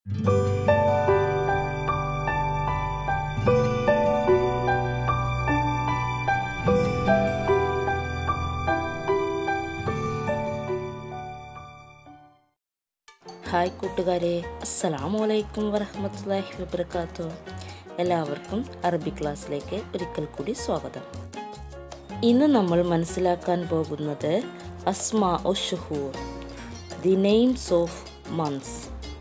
hi കൂട്ടുകാരെ അസ്സലാമു അലൈക്കും വറഹമത്തല്ലാഹി വബർക്കാത്തു എല്ലാവർക്കും അറബി ക്ലാസ്സിലേക്ക് ഒരിക്കൽ കൂടി സ്വാഗതം ഇന്ന് നമ്മൾ മനസ്സിലാക്കാൻ പോകുന്നത് അസ്മാ ഒ ഷുഹൂർ ദി നെയിംസ് ഓഫ് മന്ത്സ്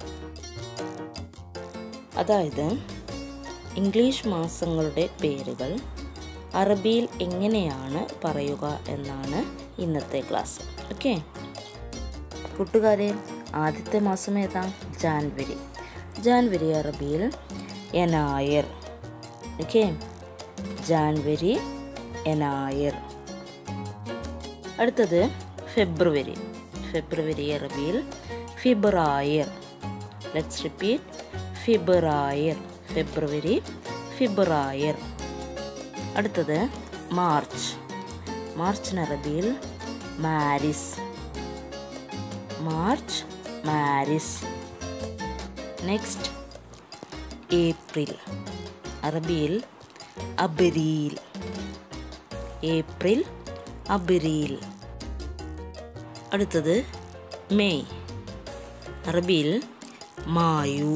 അതായത് ഇംഗ്ലീഷ് മാസങ്ങളുടെ പേരുകൾ അറബിയിൽ എങ്ങനെയാണ് പറയുക എന്നാണ് ഇന്നത്തെ ക്ലാസ് ഓക്കെ കൂട്ടുകാരെ ആദ്യത്തെ മാസം ഏതാ ജാൻവരി ജാൻവരി അറബിയിൽ എനായർ ഓക്കെ ജാൻവരി എനായർ അടുത്തത് ഫെബ്രുവരി ഫെബ്രുവരി അറബിയിൽ ഫിബ്രായർ ലെറ്റ്സ് റിപ്പീറ്റ് ഫിബ്രായർ ഫെബ്രുവരി ഫിബ്രായർ അടുത്തത് മാർച്ച് മാർച്ചിന് അറബിയിൽ മാരിസ് മാർച്ച് മാരിസ് നെക്സ്റ്റ് ഏപ്രിൽ അറബിയിൽ അബരീൽ ഏപ്രിൽ അബരീൽ അടുത്തത് മെയ് അറബിയിൽ മായു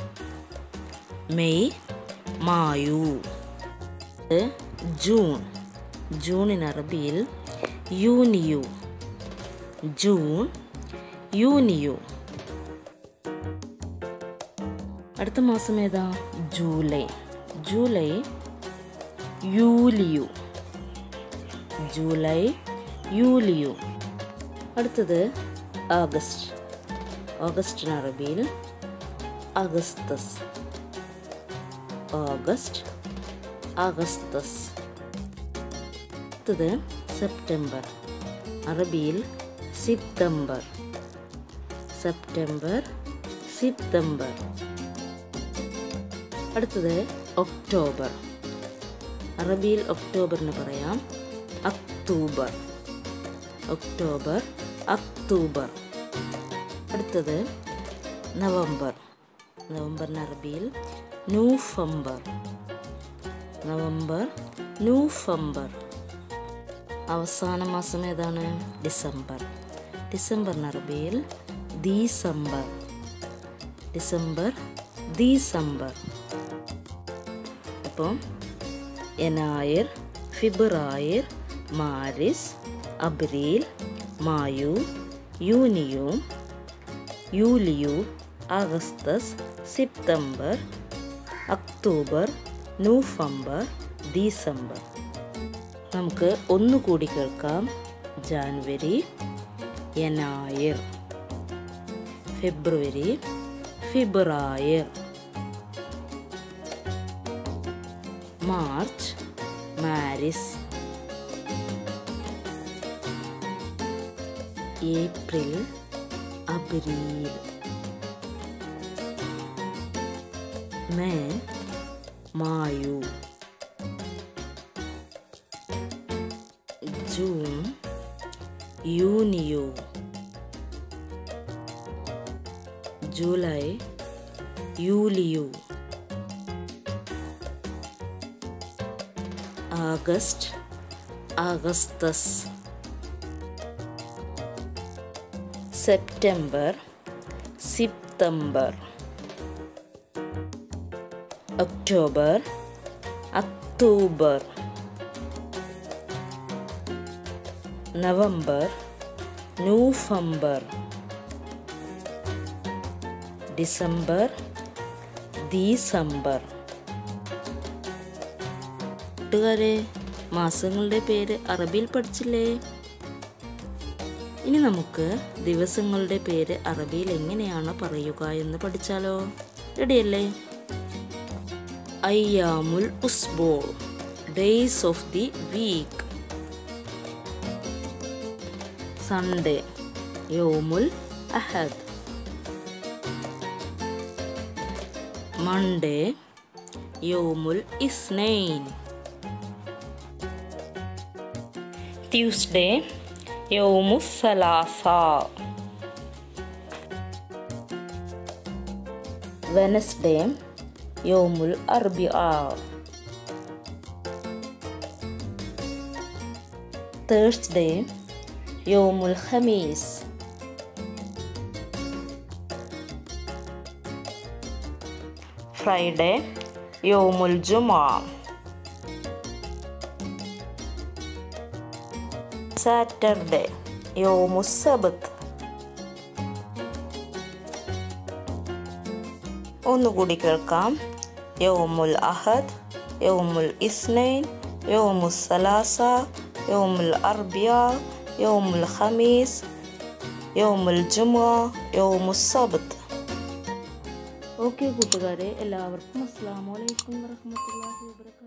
മെയ് മായു ഇത് ജൂൺ ജൂണിന് അറബിയിൽ യൂനിയു ജൂൺ യൂനിയു അടുത്ത മാസം ഏതാ ജൂലൈ ജൂലൈ യൂലിയു ജൂലൈ യൂലിയു അടുത്തത് ആഗസ്റ്റ് ഓഗസ്റ്റിന് അറബിയിൽ അഗസ്തസ് ഓഗസ്റ്റ് അഗസ്തസ് അടുത്തത് സെപ്റ്റംബർ അറബിയിൽ സിപ്തംബർ സെപ്റ്റംബർ സിപ്തംബർ അടുത്തത് ഒക്ടോബർ അറബിയിൽ ഒക്ടോബറിന് പറയാം അക്തൂബർ ഒക്ടോബർ അക്തൂബർ അടുത്തത് നവംബർ നവംബറിന് അറബിയിൽ നൂഫംബർ നവംബർ നൂഫംബർ അവസാന മാസം ഏതാണ് ഡിസംബർ ഡിസംബറിന് അറബിയിൽ ദീസംബർ ഡിസംബർ ദീസംബർ അപ്പം എനായർ ഫിബ്രായർ മാരിസ് അബ്രീൽ മായു യൂനിയു യൂലിയു ആഗസ്തസ് സെപ്റ്റംബർ ഒക്ടോബർ നവംബർ ഡിസംബർ നമുക്ക് ഒന്നുകൂടി കേൾക്കാം ജാൻവരി എനായർ ഫെബ്രുവരി ഫിബ്രായർ മാർച്ച് മാരിസ് ഏപ്രിൽ അബ്രീൽ മെയ് മായു ജൂൺ യൂനിയോ ജൂലൈ യൂലിയോ ആഗസ്റ്റ് ആഗസ്തസ് സെപ്റ്റംബർ സിപ്തംബർ ഒക്ടോബർ അക്ടോബർ നവംബർ നവംബർ ഡിസംബർ ഡിസംബർ കൂട്ടുകാരെ മാസങ്ങളുടെ പേര് അറബിയിൽ പഠിച്ചില്ലേ ഇനി നമുക്ക് ദിവസങ്ങളുടെ പേര് അറബിയിൽ എങ്ങനെയാണ് പറയുക എന്ന് പഠിച്ചാലോ റെഡിയല്ലേ അയ്യാമുൽ ഉസ്ബോ days of the week Sunday യോമുൽ അഹദ് മൺഡേ യോമുൽ ഇസ്നൈൻ ട്യൂസ്ഡേ യോമു സലാസ വെനസ്ഡേ യോമുൽ അർബി ആ തേഴ്സ്ഡേ യോമുൽ ഖമീസ് ഫ്രൈഡേ യോമുൽ ജുമാ സാറ്റർഡേ യോമുസ് സബത്ത് ഒന്നുകൂടി കേൾക്കാം യൗമുൽ അഹദ് യൗമുൽ ഇസ്നൈൻ യൗമുൽ സലാസ യൗമുൽ അർബിയ യൗമുൽ ഖമീസ് യൗമുൽ ജുമുഅ യൗമുസ് സബത്ത് ഓക്കെ കൂട്ടുകാരെ എല്ലാവർക്കും അസ്സാം വലൈക്കും വറഹമത്തല്ലാഹി വാബർക്കാത്തു